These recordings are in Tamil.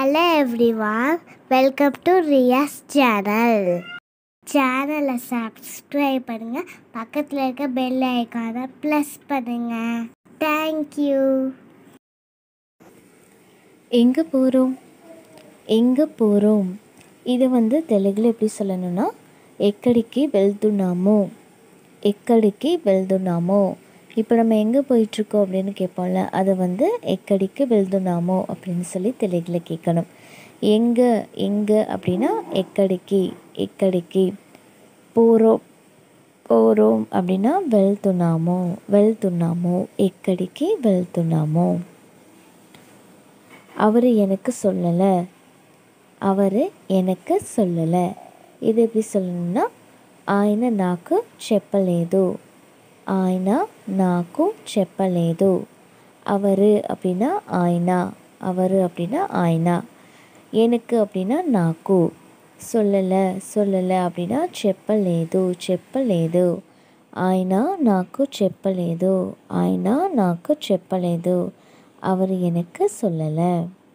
hello everyone welcome to Riyaz channel சேனலை சப்ஸ்கிரைப் பண்ணுங்க பக்கத்தில் இருக்க பெல் ஐக்கானை ப்ளஸ் பண்ணுங்க தேங்க்யூ எங்கே போகிறோம் எங்கே போகிறோம் இது வந்து தெலுங்குல எப்படி சொல்லணும்னா ఎక్కడికి వెళ్తున్నాము ఎక్కడికి వెళ్తున్నాము இப்போ நம்ம எங்கே போயிட்டுருக்கோம் அப்படின்னு கேட்போம்ல அதை வந்து ఎక్కడికి వెళ్తున్నాము அப்படின்னு சொல்லி தெலுங்குல கேட்கணும் எங்கே எங்கே அப்படின்னா ఎక్కడికి ఎక్కడికి போகிறோம் పోరోం அப்படின்னா వెళ్తున్నాము వెళ్తున్నాము ఎక్కడికి వెళ్తున్నాము அவர் எனக்கு சொல்லலை அவர் எனக்கு சொல்லலை ఇది எப்படி சொல்லணும்னா ఆయన నాకు చెప్పలేదు ఆయన నాకు చెప్పలేదు அவர் அப்படின்னா ఆయన அவர் அப்படின்னா ఆయన எனக்கு அப்படின்னா నాకు சொல்லலை சொல்லலை அப்படின்னா చెప్పలేదు చెప్పలేదు ఆయన నాకు చెప్పలేదు ఆయన నాకు చెప్పలేదు அவர் எனக்கு சொல்லலை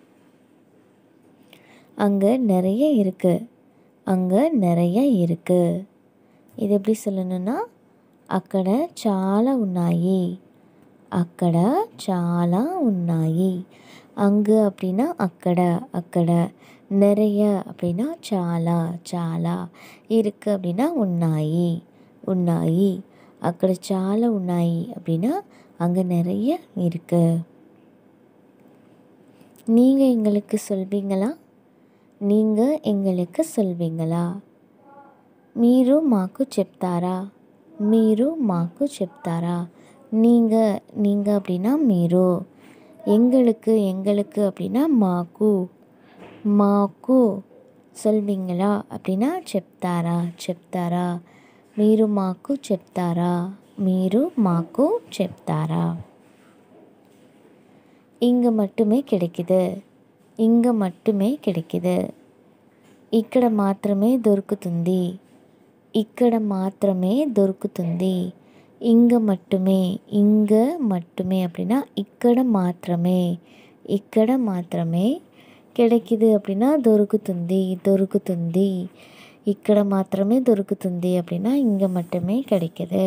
அங்கே நிறைய இருக்குது அங்கே நிறைய இருக்குது ఇది எப்படி சொல்லணும்னா అక్కడ చాలా ఉన్నాయి అక్కడ చాలా ఉన్నాయి அங்கு அப்படின்னா అక్కడ అక్కడ நிறைய அப்படின்னா చాలా చాలా இருக்கு அப்படின்னா ఉన్నాయి ఉన్నాయి అక్కడ చాలా ఉన్నాయి அப்படின்னா அங்கே நிறைய இருக்கு நீங்கள் எங்களுக்கு சொல்வீங்களா நீங்கள் எங்களுக்கு சொல்வீங்களா మీరు మాకు చెప్తారా మీరు మాకు చెప్తారా நீங்கள் நீங்கள் அப்படின்னா మీరు எங்களுக்கு எங்களுக்கு அப்படின்னா మాకు మాకు சொல்வீங்களா அப்படின்னா చెప్తారా చెప్తారా మీరు మాకు చెప్తారా మీరు మాకు చెప్తారా இங்கே மட்டுமே கிடைக்குது இங்கே மட்டுமே கிடைக்குது ఇక్కడ మాత్రమే దొరుకుతుంది ఇక్కడ మాత్రమే దొరుకుతుంది ఇంగ మట్టుమే ఇంగ మట్టుమే அப்படின்னா ఇక్కడ మాత్రమే ఇక్కడ మాత్రమే கிடைக்குது அப்படின்னா దొరుకుతుంది దొరుకుతుంది ఇక్కడ మాత్రమే దొరుకుతుంది அப்படின்னா இங்கே மட்டுமே கிடைக்குது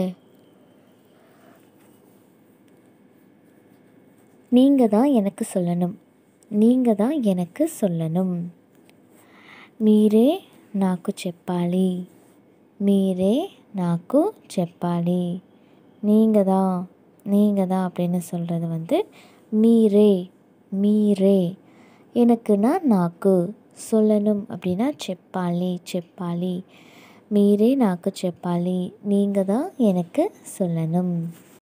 நீங்கள் தான் எனக்கு சொல்லணும் நீங்கள் தான் எனக்கு சொல்லணும் మీరే నాకు చెప్పాలి మీరే నాకు చెప్పాలి நீங்கள் தான் நீங்கள் தான் அப்படின்னு சொல்கிறது வந்து మీరే మీరే எனக்குன்னா నాకు சொல்லணும் அப்படின்னா చెప్పాలి చెప్పాలి మీరే నాకు చెప్పాలి நீங்கள் தான் எனக்கு சொல்லணும்